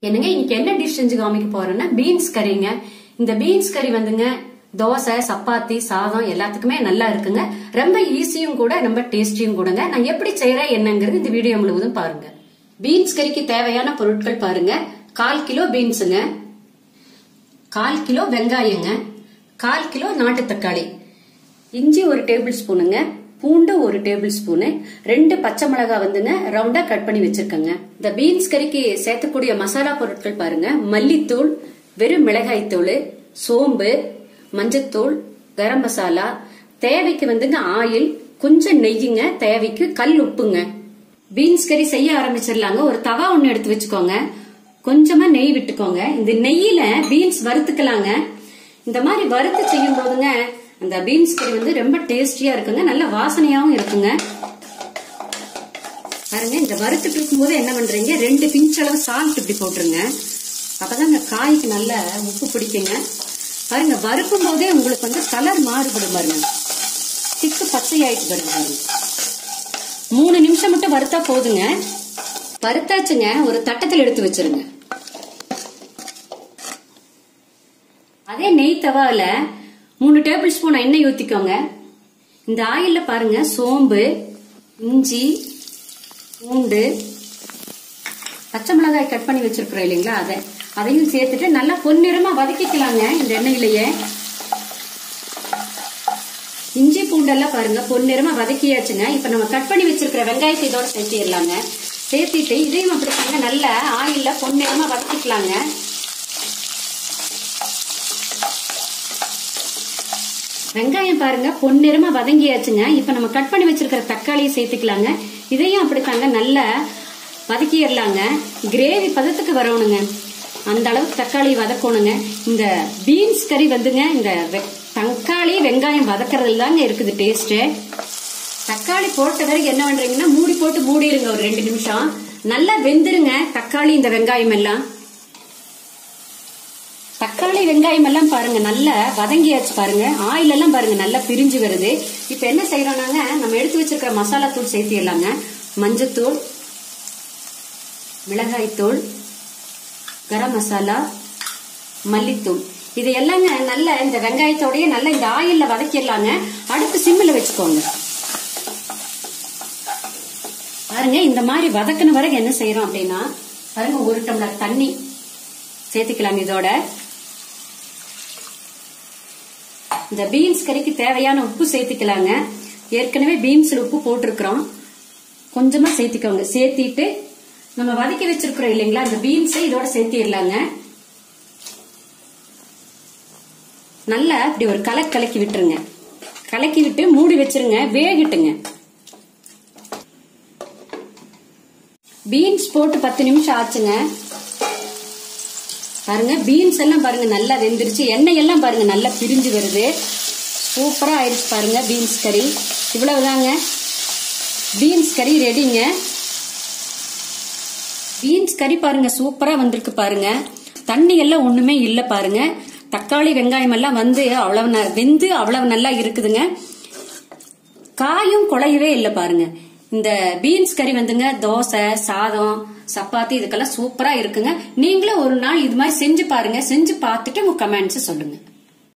என்னங்க இன்னைக்கு என்ன டிஷ் செஞ்சு காமிக்க போறேன்னா பீன்ஸ் கறிங்க இந்த பீன்ஸ் கறி வந்துங்க தோசை சப்பாத்தி சாதம் எல்லாத்துக்குமே நல்லா இருக்குங்க ரொம்ப ஈஸியும் கூட ரொம்ப டேஸ்டியும் கூடங்க நான் எப்படி செய்யறேன் என்னங்கிறது இந்த வீடியோ முழுவதும் பாருங்க பீன்ஸ் கறிக்கு தேவையான பொருட்கள் பாருங்க கால் கிலோ பீன்ஸுங்க கால் கிலோ வெங்காயங்க கால் கிலோ நாட்டு தக்காளி இஞ்சி ஒரு டேபிள் ஸ்பூனுங்க பூண்டு ஒரு டேபிள் ஸ்பூனு ரெண்டு பச்சை மிளகாய் வந்துங்க ரவுண்டா கட் பண்ணி வச்சிருக்கேங்க இந்த பீன்ஸ் கறிக்கு சேர்த்தக்கூடிய மசாலா பொருட்கள் பாருங்க மல்லித்தூள் வெறும் மிளகாய் தூள் சோம்பு மஞ்சத்தூள் கரம் மசாலா தேவைக்கு வந்துங்க ஆயில் கொஞ்சம் நெய்யுங்க தேவைக்கு கல் உப்புங்க பீன்ஸ் கறி செய்ய ஆரம்பிச்சிடலாங்க ஒரு தவா ஒண்ணு எடுத்து வச்சுக்கோங்க கொஞ்சமா நெய் விட்டுக்கோங்க இந்த நெய்யில பீன்ஸ் வறுத்துக்கலாங்க இந்த மாதிரி வறுத்து செய்யும் போதுங்க அந்த பீன்ஸ் கறி வந்து ரொம்ப டேஸ்டியா இருக்குங்க நல்ல வாசனையாவும் இருக்குங்க பாருங்க இந்த வறுத்துட்டு இருக்கும்போது என்ன பண்றீங்க ரெண்டு பிஞ்ச் அளவு சால்ட் இப்படி போட்டுருங்க அப்பதான் இந்த காய்க்கு நல்ல உப்பு பிடிக்குங்க பாருங்க வறுக்கும் போதே உங்களுக்கு வந்து கலர் மாறுபடும் பாருங்க திக்கு பச்சையாயிட்டு பாருங்க பாருங்க. மூணு நிமிஷம் மட்டும் வறுத்தா போதுங்க வறுத்தாச்சுங்க ஒரு தட்டத்தில் எடுத்து வச்சிருங்க அதே நெய் தவால மூணு டேபிள் ஸ்பூன் எண்ணெய் ஊத்திக்கோங்க இந்த ஆயில்ல பாருங்க சோம்பு இஞ்சி பூண்டு பச்சை மிளகாய் கட் பண்ணி வச்சிருக்கிறோம் இல்லைங்களா அதை அதையும் சேர்த்துட்டு நல்லா பொன்னிறமா வதக்கிக்கலாங்க இந்த எண்ணெயிலேயே இஞ்சி பூண்டெல்லாம் பாருங்க பொன்னிறமா வதக்கியாச்சுங்க இப்ப நம்ம கட் பண்ணி வச்சிருக்கிற வெங்காயத்தை இதோட சேர்த்திடலாங்க சேர்த்திட்டு இதையும் அப்படி பாருங்க நல்ல ஆயில்ல பொன்னிறமா வதக்கிக்கலாங்க வெங்காயம் பாருங்க பொன்னிறமா வதங்கியாச்சுங்க இப்ப நம்ம கட் பண்ணி வச்சிருக்கிற தக்காளியை சேர்த்துக்கலாங்க இதையும் அப்படித்தாங்க நல்லா வதக்கிடலாங்க கிரேவி பதத்துக்கு வரணுங்க அந்த அளவுக்கு தக்காளி வதக்கணுங்க இந்த பீன்ஸ் கறி வந்துங்க இந்த வெ- தக்காளி வெங்காயம் வதக்கறதுல தாங்க இருக்குது டேஸ்ட் தக்காளி போட்ட பிறகு என்ன பண்றீங்கன்னா மூடி போட்டு மூடிடுங்க ஒரு ரெண்டு நிமிஷம் நல்லா வெந்துருங்க தக்காளி இந்த வெங்காயம் எல்லாம் தக்காளி வெங்காயம் எல்லாம் பாருங்க நல்லா வதங்கியாச்சு பாருங்க ஆயில் எல்லாம் பாருங்க நல்லா பிரிஞ்சு வருது இப்ப என்ன செய்யறோம்னாங்க நம்ம எடுத்து வச்சிருக்கிற மசாலா தூள் சேர்த்திடலாங்க மஞ்சத்தூள் மிளகாய்த்தூள் கரம் மசாலா மல்லித்தூள் இது எல்லாங்க நல்ல இந்த வெங்காயத்தோடய நல்ல இந்த ஆயில்ல வதக்கிடலாங்க அடுப்பு சிம்மில் வச்சுக்கோங்க பாருங்க இந்த மாதிரி வதக்கின வரைக்கும் என்ன செய்யறோம் அப்படின்னா பாருங்க ஒரு டம்ளர் தண்ணி சேர்த்துக்கலாம் இதோட இந்த பீன்ஸ் கறிக்கு தேவையான உப்பு சேர்த்துக்கலாங்க ஏற்கனவே பீன்ஸ்ல உப்பு போட்டிருக்கிறோம் கொஞ்சமா சேர்த்துக்கோங்க சேர்த்திட்டு நம்ம வதக்கி வச்சிருக்கிறோம் இல்லைங்களா அந்த பீன்ஸை இதோட சேர்த்திடலாங்க நல்லா இப்படி ஒரு கலக்கு கலக்கி விட்டுருங்க கலக்கி விட்டு மூடி வச்சிருங்க வேகட்டுங்க பீன்ஸ் போட்டு பத்து நிமிஷம் ஆச்சுங்க பாருங்க பீன்ஸ் எல்லாம் பாருங்க நல்லா வெந்துருச்சு எண்ணெய் எல்லாம் பாருங்க நல்லா பிரிஞ்சு வருது சூப்பரா ஆயிடுச்சு பாருங்க பீன்ஸ் கறி இவ்வளவுதாங்க பீன்ஸ் கறி ரெடிங்க பீன்ஸ் கறி பாருங்க சூப்பரா வந்திருக்கு பாருங்க தண்ணி எல்லாம் ஒண்ணுமே இல்ல பாருங்க தக்காளி வெங்காயம் எல்லாம் வந்து அவ்வளவு ந- வெந்து அவ்வளவு நல்லா இருக்குதுங்க காயும் குழையவே இல்லை பாருங்க இந்த பீன்ஸ் கறி வந்துங்க தோசை சாதம் சப்பாத்தி இதுக்கெல்லாம் சூப்பரா இருக்குங்க நீங்களும் ஒரு நாள் இது மாதிரி செஞ்சு பாருங்க செஞ்சு பார்த்துட்டு உங்க கமெண்ட்ஸ் சொல்லுங்க